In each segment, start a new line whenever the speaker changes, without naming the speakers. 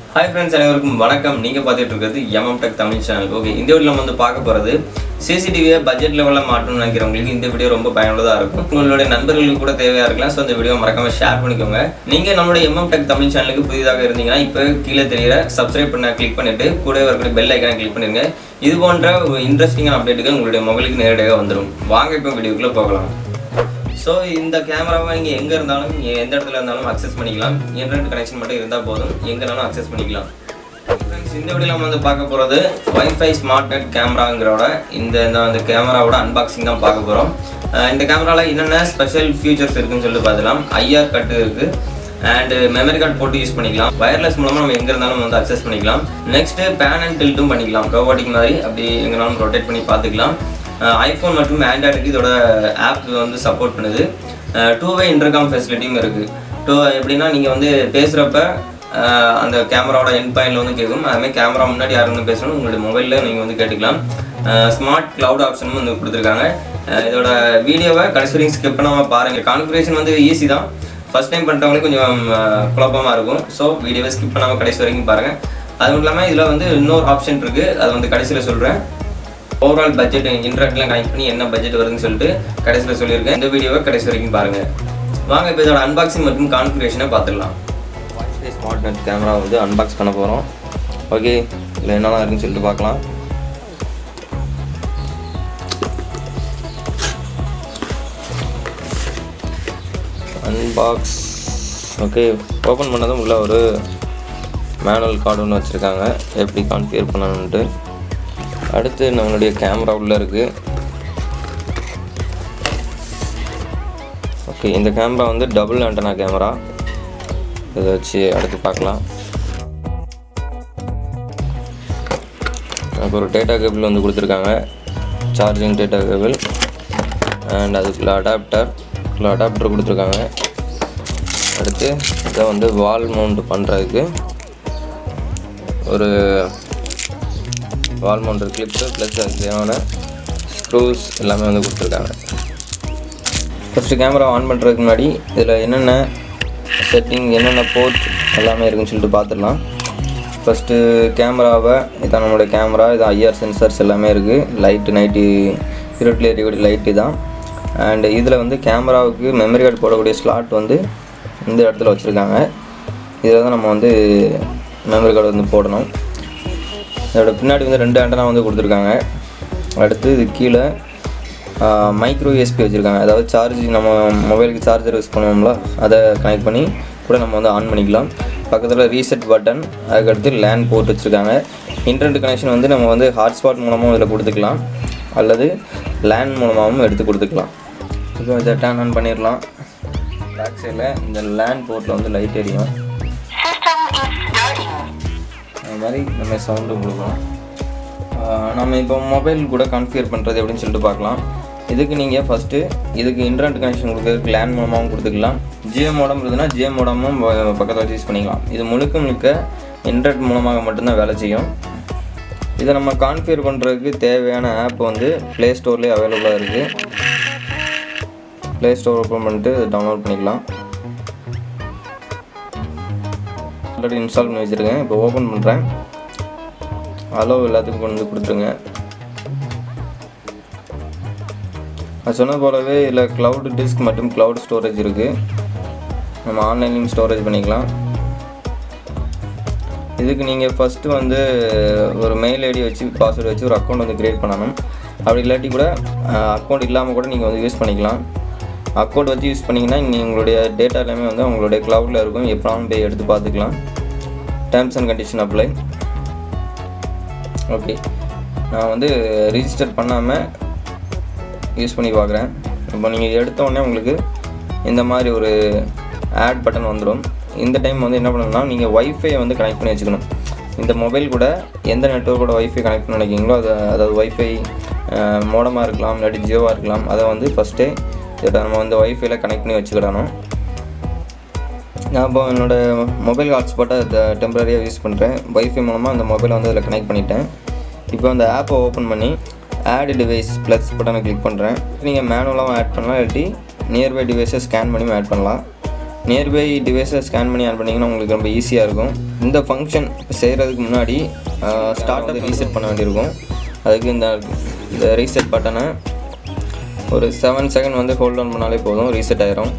Hi friends அனைவருக்கும் வணக்கம் நீங்கள் பார்த்துட்டு இருக்கிறது MM tech Tamil channel okay இந்த வீடியோ நம்ம வந்து பார்க்க போகிறது சிசிடிவியை பட்ஜெட் லெவலில் மாட்டணும்னு நினைக்கிறவங்களுக்கு இந்த வீடியோ ரொம்ப பயனுள்ளதாக இருக்கும் உங்களுடைய நண்பர்களுக்கு கூட தேவையாக இருக்கலாம் ஸோ இந்த வீடியோ மறக்காம ஷேர் பண்ணிக்கோங்க நீங்கள் நம்மளுடைய எம்எம் டெக் தமிழ் சேனலுக்கு புதிதாக இருந்தீங்கன்னா இப்போ கீழே தெரியிற சப்ஸ்கிரைப் பண்ண கிளிக் பண்ணிட்டு கூட வரக்கூடிய பெல் ஐக்கானை கிளிக் பண்ணிருங்க இது போன்ற ஒரு இன்ட்ரெஸ்டிங்கான அப்டேட்டுகள் உங்களுடைய மொபைலுக்கு நேரடியாக வந்துடும் வாங்க இப்போ வீடியோக்குள்ளே போகலாம் ஸோ இந்த கேமராவை நீங்கள் எங்கே இருந்தாலும் நீங்க எந்த இடத்துல இருந்தாலும் அக்சஸ் பண்ணிக்கலாம் இன்டர்நெட் கனெக்ஷன் மட்டும் இருந்தால் போதும் எங்கேனாலும் அக்சஸ் பண்ணிக்கலாம் ஃப்ரெண்ட்ஸ் இந்த வீடியோவில் நம்ம வந்து பார்க்க போகிறது வைஃபை ஸ்மார்ட் நெட் கேமராங்கிறோட இந்த இந்த அந்த கேமராவோட அன்பாக்சிங் தான் பார்க்க போகிறோம் இந்த கேமராவில் என்னென்ன ஸ்பெஷல் ஃபீச்சர்ஸ் இருக்குன்னு சொல்லிட்டு பார்த்துக்கலாம் ஐஆர் கட்டு இருக்குது அண்ட் மெமரி கார்டு போட்டு யூஸ் பண்ணிக்கலாம் வயர்லெஸ் மூலமாக நம்ம எங்கே இருந்தாலும் வந்து அக்சஸ் பண்ணிக்கலாம் நெக்ஸ்ட்டு பேன் அண்ட் டில்ட்டும் பண்ணிக்கலாம் கவர்டிங் மாதிரி அப்படி எங்கேனாலும் ரொட்டேட் பண்ணி பார்த்துக்கலாம் ஐஃபோன் மற்றும் ஆண்ட்ராய்டுக்கு இதோட ஆப் வந்து சப்போர்ட் பண்ணுது டூ வே இன்டர்காம் ஃபெசிலிட்டியும் இருக்குது டூ எப்படின்னா நீங்கள் வந்து பேசுகிறப்ப அந்த கேமராவோட என் பாயிண்டில் வந்து கேட்கும் அதுமாதிரி கேமரா முன்னாடி யார் வந்து பேசணும் உங்களுடைய மொபைலில் நீங்கள் வந்து கேட்டுக்கலாம் ஸ்மார்ட் க்ளவுட் ஆப்ஷனும் வந்து கொடுத்துருக்காங்க அஹ் இதோட வீடியோவை கடைசி வரைக்கும் ஸ்கிப் பண்ணாமல் பாருங்கள் கான்ஃபிகரேஷன் வந்து ஈஸி தான் ஃபஸ்ட் டைம் பண்ணுறவங்களுக்கு கொஞ்சம் குழப்பமாக இருக்கும் ஸோ வீடியோவை ஸ்கிப் பண்ணாமல் கடைசி வரைக்கும் பாருங்கள் அது மட்டும் இல்லாமல் இதில் வந்து இன்னொரு ஆப்ஷன் இருக்குது அது வந்து கடைசியில் சொல்கிறேன் ஓவரால் பட்ஜெட் இன்டர்நெட்லாம் கனெக்ட் பண்ணி என்ன பட்ஜெட் வருதுன்னு சொல்லிட்டு கடைசியில் சொல்லியிருக்கேன் இந்த வீடியோவை கடைசி வரைக்கும் பாருங்கள் வாங்க இப்போ இதோட அன்பாக்சிங் மற்றும் கான்ஃபிகரேஷனை பார்த்துடலாம் ஸ்மார்ட் நெட் கேமரா வந்து அன்பாக்ஸ் பண்ண போகிறோம் ஓகே இதில் என்னெல்லாம் இருக்குன்னு சொல்லிட்டு பார்க்கலாம் அன்பாக்ஸ் ஓகே ஓப்பன் பண்ணதும் உள்ள ஒரு மேனுவல் கார்டு ஒன்று வச்சுருக்காங்க எப்படி கான்ஃபிகர் பண்ணணுன்ட்டு அடுத்து நம்மளுடைய கேமரா உள்ளே இருக்குது ஓகே இந்த கேமரா வந்து டபுள் ஆண்டனா கேமரா இதை வச்சு அடுத்து பார்க்கலாம் எனக்கு ஒரு டேட்டா கேபிள் வந்து கொடுத்துருக்காங்க சார்ஜிங் டேட்டா கேபிள் அண்ட் அதுக்குள்ள அடாப்டர் உள்ள அடாப்டர் கொடுத்துருக்காங்க அடுத்து இதை வந்து வால் மவுண்ட் பண்ணுறதுக்கு ஒரு வால் மவுண்டர் கிளிப்பு ப்ளஸ் அதுக்கு தேவையான ஸ்க்ரூஸ் எல்லாமே வந்து கொடுத்துருக்காங்க ஃபஸ்ட்டு கேமரா ஆன் பண்ணுறதுக்கு முன்னாடி இதில் என்னென்ன செட்டிங் என்னென்ன போர்ட் எல்லாமே இருக்குன்னு சொல்லிட்டு பார்த்துடலாம் ஃபஸ்ட்டு கேமராவை இதான் நம்மளுடைய கேமரா இது ஐஆர் சென்சர்ஸ் எல்லாமே இருக்குது லைட்டு நைட்டு இருட்டில் எரியக்கூடிய லைட்டு தான் அண்ட் இதில் வந்து கேமராவுக்கு மெமரி கார்டு போடக்கூடிய ஸ்லாட் வந்து இந்த இடத்துல வச்சுருக்காங்க இதில் தான் நம்ம வந்து மெமரி கார்டு வந்து போடணும் இதோட பின்னாடி வந்து ரெண்டு ஆண்டனா வந்து கொடுத்துருக்காங்க அடுத்து இது கீழே மைக்ரோ யூஎஸ்பி வச்சுருக்காங்க அதாவது சார்ஜ் நம்ம மொபைலுக்கு சார்ஜர் யூஸ் பண்ணுவோம்ல அதை கனெக்ட் பண்ணி கூட நம்ம வந்து ஆன் பண்ணிக்கலாம் பக்கத்தில் ரீசெட் பட்டன் அதுக்கடுத்து லேண்ட் போர்ட் வச்சுருக்காங்க இன்டர்நெட் கனெக்ஷன் வந்து நம்ம வந்து ஹாட்ஸ்பாட் மூலமாகவும் இதில் கொடுத்துக்கலாம் அல்லது லேண்ட் மூலமாகவும் எடுத்து கொடுத்துக்கலாம் இப்போ இதை டேன் ஆன் பண்ணிடலாம் பேக் சைடில் இந்த லேண்ட் போர்ட்டில் வந்து லைட் எரியும்
System is starting.
அது மாதிரி நம்ம சவுண்டு கொடுக்கலாம் ஆஹ் நம்ம இப்போ மொபைல் கூட கான்ஃபிகர் பண்ணுறது எப்படின்னு சொல்லிட்டு பார்க்கலாம் இதுக்கு நீங்கள் ஃபஸ்ட்டு இதுக்கு இன்டர்நெட் கனெக்ஷன் கொடுக்கறதுக்கு லேண்ட் மூலமாகவும் கொடுத்துக்கலாம் ஜியோ மோடம் இருந்ததுன்னா ஜியோ மோடமும் பக்கத்தில் வச்சு யூஸ் பண்ணிக்கலாம் இது முழுக்க முழுக்க இன்டர்நெட் மூலமாக மட்டும்தான் வேலை செய்யும் இதை நம்ம கான்ஃபிகர் பண்ணுறதுக்கு தேவையான ஆப் வந்து ப்ளே ஸ்டோர்லேயே அவைலபிளாக இருக்குது ப்ளே ஸ்டோர் ஓப்பன் பண்ணிட்டு டவுன்லோட் பண்ணிக்கலாம் ஆல்ரெடி இன்ஸ்டால் பண்ணி வச்சுருக்கேன் இப்போ ஓப்பன் பண்ணுறேன் அலோ எல்லாத்துக்கும் கொண்டு வந்து கொடுத்துருங்க அது சொன்னது போலவே இதில் க்ளவுட் டிஸ்க் மற்றும் க்ளவுட் ஸ்டோரேஜ் இருக்குது நம்ம ஆன்லைன்லையும் ஸ்டோரேஜ் பண்ணிக்கலாம் இதுக்கு நீங்கள் ஃபஸ்ட்டு வந்து ஒரு மெயில் ஐடி வச்சு பாஸ்வேர்டு வச்சு ஒரு அக்கௌண்ட் வந்து க்ரியேட் பண்ணணும் அப்படி இல்லாட்டி கூட அக்கௌண்ட் இல்லாமல் கூட நீங்கள் வந்து யூஸ் பண்ணிக்கலாம் அக்கௌண்ட் வச்சு யூஸ் பண்ணிங்கன்னா நீங்கள் உங்களுடைய டேட்டா எல்லாமே வந்து உங்களுடைய க்ளவுடில் இருக்கும் எப்போனாலும் போய் எடுத்து பார்த்துக்கலாம் terms and condition apply okay நான் வந்து ரிஜிஸ்டர் பண்ணாமல் யூஸ் பண்ணி பார்க்குறேன் இப்போ நீங்கள் எடுத்த உடனே உங்களுக்கு இந்த மாதிரி ஒரு ஆட் பட்டன் வந்துடும் இந்த டைம் வந்து என்ன பண்ணணும்னா நீங்கள் ஒய்ஃபை வந்து கனெக்ட் பண்ணி வச்சுக்கணும் இந்த மொபைல் கூட எந்த நெட்ஒர்க்கோட ஒய்ஃபை கனெக்ட் பண்ண நினைக்கிறீங்களோ அதை அதாவது ஒய்ஃபை மோடமாக இருக்கலாம் இல்லாட்டி ஜியோவாக இருக்கலாம் அதை வந்து ஃபஸ்ட்டே இதை நம்ம வந்து ஒய்ஃபைல கனெக்ட் பண்ணி வச்சுக்கிடணும் நான் இப்போ என்னோடய மொபைல் ஹாட்ஸ்பாட்டை இதை டெம்பரரியாக யூஸ் பண்ணுறேன் வைஃபை மூலமாக அந்த மொபைலை வந்து அதில் கனெக்ட் பண்ணிட்டேன் இப்போ அந்த ஆப்பை ஓப்பன் பண்ணி ஆட் டிவைஸ் ப்ளஸ் பட்டனை கிளிக் பண்ணுறேன் நீங்கள் மேனுவலாகவும் ஆட் பண்ணலாம் இல்லாட்டி நியர்பை டிவைஸை ஸ்கேன் பண்ணியும் ஆட் பண்ணலாம் நியர்பை டிவைஸை ஸ்கேன் பண்ணி ஆன் பண்ணிங்கன்னா உங்களுக்கு ரொம்ப ஈஸியாக இருக்கும் இந்த ஃபங்க்ஷன் செய்கிறதுக்கு முன்னாடி ஸ்டார்ட் ரீசெட் பண்ண வேண்டியிருக்கும் அதுக்கு இந்த இந்த ரீசெட் பட்டனை ஒரு செவன் செகண்ட் வந்து ஹோல்ட் ஆன் பண்ணாலே போதும் ரீசெட் ஆயிரும்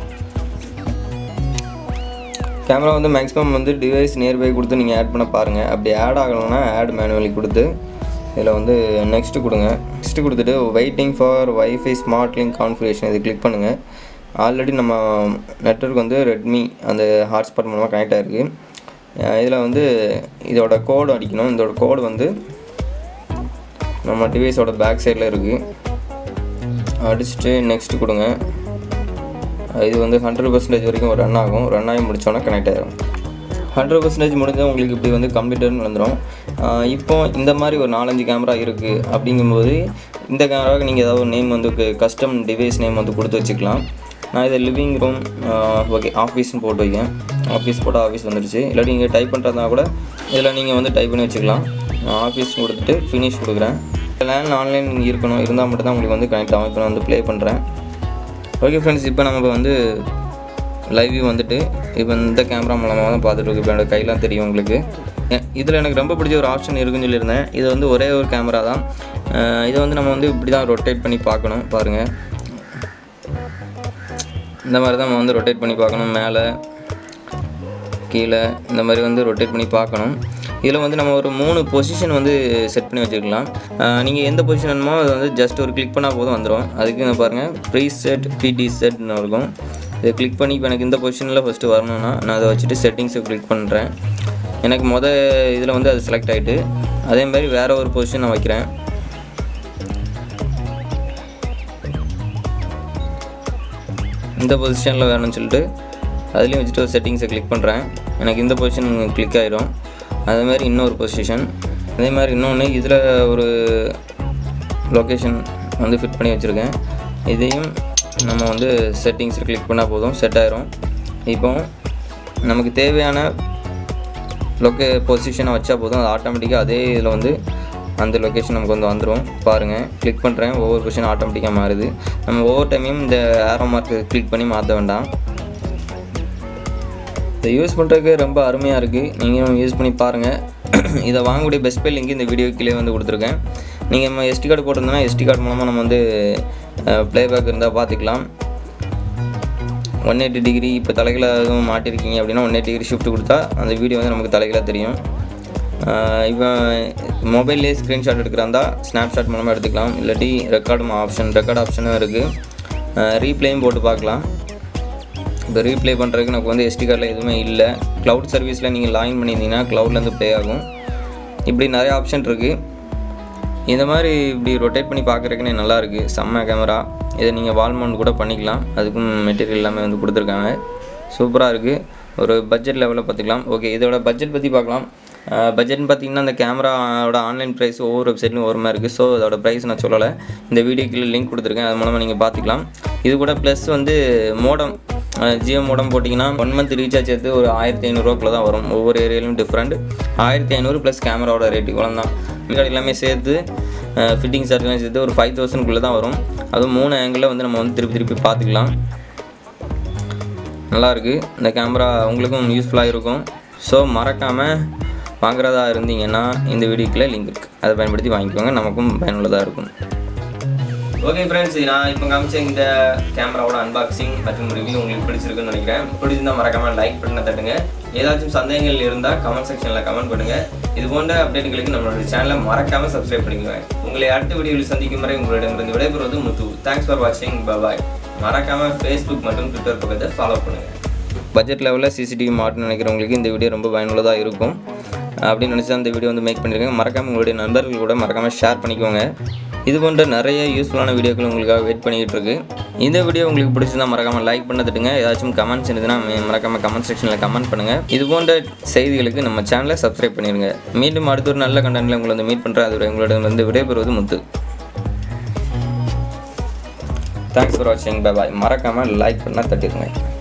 கேமரா வந்து மேக்ஸிமம் வந்து டிவைஸ் நியர்பை கொடுத்து நீங்கள் ஆட் பண்ண பாருங்கள் அப்படி ஆட் ஆகலைன்னா ஆட் மேனுவலி கொடுத்து இதில் வந்து நெக்ஸ்ட்டு கொடுங்க நெக்ஸ்ட்டு கொடுத்துட்டு waiting for wifi smart link configuration இது கிளிக் பண்ணுங்கள் ஆல்ரெடி நம்ம நெட்ஒர்க் வந்து ரெட்மி அந்த ஹாட்ஸ்பாட் மூலமாக கனெக்ட் ஆகிருக்கு இதில் வந்து இதோட கோடு அடிக்கணும் இதோட கோடு வந்து நம்ம டிவைஸோட பேக் சைடில் இருக்குது அடிச்சுட்டு நெக்ஸ்ட் கொடுங்க இது வந்து ஹண்ட்ரட் பர்சன்டேஜ் வரைக்கும் ரன் ஆகும் ரன் ஆகி முடிச்சோன்னா கனெக்ட் ஆகிடும் ஹண்ட்ரட் பர்சன்டேஜ் முடிஞ்சால் உங்களுக்கு இப்படி வந்து கம்ப்ளீட்டர்னு வந்துடும் இப்போ இந்த மாதிரி ஒரு நாலஞ்சு கேமரா இருக்குது அப்படிங்கும்போது இந்த கேமராவுக்கு நீங்கள் ஏதாவது ஒரு நேம் வந்து கஸ்டம் டிவைஸ் நேம் வந்து கொடுத்து வச்சுக்கலாம் நான் இதை லிவிங் ரூம் ஓகே ஆஃபீஸ்னு போட்டு வைக்கேன் ஆஃபீஸ் போட்டால் ஆஃபீஸ் வந்துடுச்சு இல்லாட்டி நீங்கள் டைப் பண்ணுறதா கூட இதில் நீங்கள் வந்து டைப் பண்ணி வச்சுக்கலாம் நான் ஆஃபீஸ் கொடுத்துட்டு ஃபினிஷ் கொடுக்குறேன் லேண்ட் ஆன்லைன் இருக்கணும் இருந்தால் மட்டும் தான் உங்களுக்கு வந்து கனெக்ட் ஆகும் இப்போ நான் வந்து ப்ளே பண்ணுறேன் ஓகே ஃப்ரெண்ட்ஸ் இப்போ நம்ம வந்து லைவ் வந்துட்டு இப்போ இந்த கேமரா மூலமாக தான் பார்த்துட்டு இருக்கு இப்போ என்னோட கையெல்லாம் தெரியும் உங்களுக்கு இதில் எனக்கு ரொம்ப பிடிச்ச ஒரு ஆப்ஷன் இருக்குன்னு சொல்லியிருந்தேன் இது வந்து ஒரே ஒரு கேமரா தான் அஹ் இதை வந்து நம்ம வந்து இப்படி தான் ரொட்டேட் பண்ணி பார்க்கணும் பாருங்கள் இந்த மாதிரி தான் நம்ம வந்து ரொட்டேட் பண்ணி பார்க்கணும் மேலே கீழே இந்த மாதிரி வந்து ரொட்டேட் பண்ணி பார்க்கணும் இதில் வந்து நம்ம ஒரு மூணு பொசிஷன் வந்து செட் பண்ணி வச்சுக்கலாம் நீங்கள் எந்த பொசிஷன் வேணுமோ அது வந்து ஜஸ்ட் ஒரு கிளிக் பண்ணால் போதும் வந்துடும் அதுக்கு இங்க பாருங்கள் ப்ரீ செட் பிடி செட்னு இருக்கும் இதை கிளிக் பண்ணி இப்போ எனக்கு இந்த பொசிஷனில் ஃபஸ்ட்டு வரணும்னா நான் அதை வச்சுட்டு செட்டிங்ஸை கிளிக் பண்ணுறேன் எனக்கு மொதல் இதில் வந்து அது செலக்ட் ஆகிட்டு அதே மாதிரி வேறு ஒரு பொசிஷன் நான் வைக்கிறேன் இந்த பொசிஷனில் வேணும்னு சொல்லிட்டு அதுலேயும் வச்சுட்டு ஒரு செட்டிங்ஸை கிளிக் பண்ணுறேன் எனக்கு இந்த பொசிஷன் கிளிக் ஆயிரும் அதே மாதிரி இன்னொரு பொசிஷன் அதே மாதிரி இன்னொன்று இதில் ஒரு லொக்கேஷன் வந்து ஃபிட் பண்ணி வச்சுருக்கேன் இதையும் நம்ம வந்து செட்டிங்ஸில் கிளிக் பண்ணால் போதும் செட் ஆயிரும் இப்போ நமக்கு தேவையான லொக்கே பொசிஷனை வச்சா போதும் அது ஆட்டோமேட்டிக்காக அதே இதில் வந்து அந்த லொக்கேஷன் நமக்கு வந்து வந்துடும் பாருங்கள் கிளிக் பண்ணுறேன் ஒவ்வொரு பொசிஷன் ஆட்டோமேட்டிக்காக மாறுது நம்ம ஒவ்வொரு டைமையும் இந்த ஏரோ மார்க் கிளிக் பண்ணி மாற்ற வேண்டாம் இதை யூஸ் பண்ணுறதுக்கு ரொம்ப அருமையாக இருக்குது நீங்களும் யூஸ் பண்ணி பாருங்கள் இதை வாங்கக்கூடிய பெஸ்ட் பே லிங்க் இந்த வீடியோ கீழே வந்து கொடுத்துருக்கேன் நீங்கள் நம்ம எஸ்டி கார்டு போட்டிருந்தோன்னா எஸ்டி கார்டு மூலமாக நம்ம வந்து ப்ளேபேக் இருந்தால் பார்த்துக்கலாம் ஒன் எயிட்டி டிகிரி இப்போ தலைகளை எதுவும் மாட்டிருக்கீங்க அப்படின்னா ஒன் எயிட்டி டிகிரி ஷிஃப்ட் கொடுத்தா அந்த வீடியோ வந்து நமக்கு தலைகளாக தெரியும் இப்போ மொபைல்லே ஸ்க்ரீன்ஷாட் எடுக்கிறாந்தா ஸ்னாப்ஷாட் மூலமாக எடுத்துக்கலாம் இல்லாட்டி ரெக்கார்டும் ஆப்ஷன் ரெக்கார்ட் ஆப்ஷனும் இருக்குது ரீப்ளேயும் போட்டு பார்க்கலாம் இப்போ ரீப்ளே பண்ணுறதுக்கு நமக்கு வந்து எஸ்டி கார்டில் எதுவுமே இல்லை க்ளவுட் சர்வீஸில் நீங்கள் லாகின் பண்ணியிருந்தீங்கன்னா க்ளவுட்லேருந்து ப்ளே ஆகும் இப்படி நிறைய ஆப்ஷன் இருக்குது இந்த மாதிரி இப்படி ரொட்டேட் பண்ணி பார்க்குறதுக்குனே நல்லாயிருக்கு செம்ம கேமரா இதை நீங்கள் வால் மவுண்ட் கூட பண்ணிக்கலாம் அதுக்கும் மெட்டீரியல் எல்லாமே வந்து கொடுத்துருக்காங்க சூப்பராக இருக்குது ஒரு பட்ஜெட் லெவலில் பார்த்துக்கலாம் ஓகே இதோட பட்ஜெட் பற்றி பார்க்கலாம் பட்ஜெட்னு பார்த்தீங்கன்னா அந்த கேமராவோட ஆன்லைன் ப்ரைஸ் ஒவ்வொரு வெப்சைட்லையும் ஒரு மாதிரி இருக்குது ஸோ அதோட ப்ரைஸ் நான் சொல்லலை இந்த வீடியோக்கு லிங்க் கொடுத்துருக்கேன் அது மூலமாக நீங்கள் பார்த்துக்கலாம் இது கூட ப்ளஸ் வந்து மோடம் ஜியோ மோடம் போட்டிங்கன்னா ஒன் மந்த் ரீசார்ஜ் சேர்த்து ஒரு ஆயிரத்தி ஐநூறுரூவாக்குள்ள தான் வரும் ஒவ்வொரு ஏரியாலையும் டிஃப்ரெண்ட் ஆயிரத்தி ஐநூறு ப்ளஸ் கேமராவோட ரேட்டு இவ்வளோ தான் மிகாடி எல்லாமே சேர்த்து ஃபிட்டிங் சார்ஜ்லாம் சேர்த்து ஒரு ஃபைவ் தௌசண்ட்குள்ளே தான் வரும் அதுவும் மூணு ஆங்கிளில் வந்து நம்ம வந்து திருப்பி திருப்பி பார்த்துக்கலாம் நல்லாயிருக்கு இந்த கேமரா உங்களுக்கும் யூஸ்ஃபுல்லாக இருக்கும் ஸோ மறக்காமல் வாங்குறதா இருந்தீங்கன்னா இந்த வீடியோக்குள்ளே லிங்க் இருக்குது அதை பயன்படுத்தி வாங்கிக்கோங்க நமக்கும் பயனுள்ளதாக இருக்கும் ஓகே ஃப்ரெண்ட்ஸ் நான் இப்போ காமிச்ச இந்த கேமராவோட அன்பாக்சிங் மற்றும் ரிவ்யூ உங்களுக்கு பிடிச்சிருக்குன்னு நினைக்கிறேன் பிடிச்சிருந்தா மறக்காம லைக் பண்ண தட்டுங்க ஏதாச்சும் சந்தேகங்கள் இருந்தால் கமெண்ட் செக்ஷனில் கமெண்ட் பண்ணுங்க இது போன்ற அப்டேட்டுகளுக்கு நம்மளோட சேனலை மறக்காம சப்ஸ்கிரைப் பண்ணிக்கோங்க உங்களை அடுத்த வீடியோவில் சந்திக்கும் வரை உங்களிடமிருந்து விடைபெறுவது முத்து தேங்க்ஸ் ஃபார் வாட்சிங் பாய் மறக்காம ஃபேஸ்புக் மற்றும் ட்விட்டர் பக்கத்தை ஃபாலோ பண்ணுங்க பட்ஜெட் லெவலில் சிசிடிவி மாட்டணும்னு நினைக்கிறவங்களுக்கு இந்த வீடியோ ரொம்ப பயனுள்ளதாக இருக்கும் அப்படின்னு நினச்சி தான் இந்த வீடியோ வந்து மேக் பண்ணியிருக்கேன் மறக்காமல் உங்களுடைய நண்பர்கள் கூட மறக்காமல் ஷேர் பண்ணிக்கோங்க இது போன்ற நிறைய யூஸ்ஃபுல்லான வீடியோக்கள் உங்களுக்காக வெயிட் பண்ணிக்கிட்டு இருக்கு இந்த வீடியோ உங்களுக்கு பிடிச்சிருந்தா மறக்காமல் லைக் பண்ண தட்டுங்க ஏதாச்சும் கமெண்ட்ஸ் இருந்ததுன்னா ம- மறக்காம கமெண்ட் செக்ஷனில் கமெண்ட் பண்ணுங்கள் இது போன்ற செய்திகளுக்கு நம்ம சேனலை சப்ஸ்கிரைப் பண்ணிடுங்க மீண்டும் அடுத்த ஒரு நல்ல கண்டென்ட்டில் உங்களை வந்து மீட் பண்ணுறேன் அது உங்களிடம் வந்து விடைபெறுவது முத்து தேங்க்ஸ் ஃபார் வாட்சிங் பை பாய் மறக்காமல் லைக் பண்ணால் தட்டிடுங்க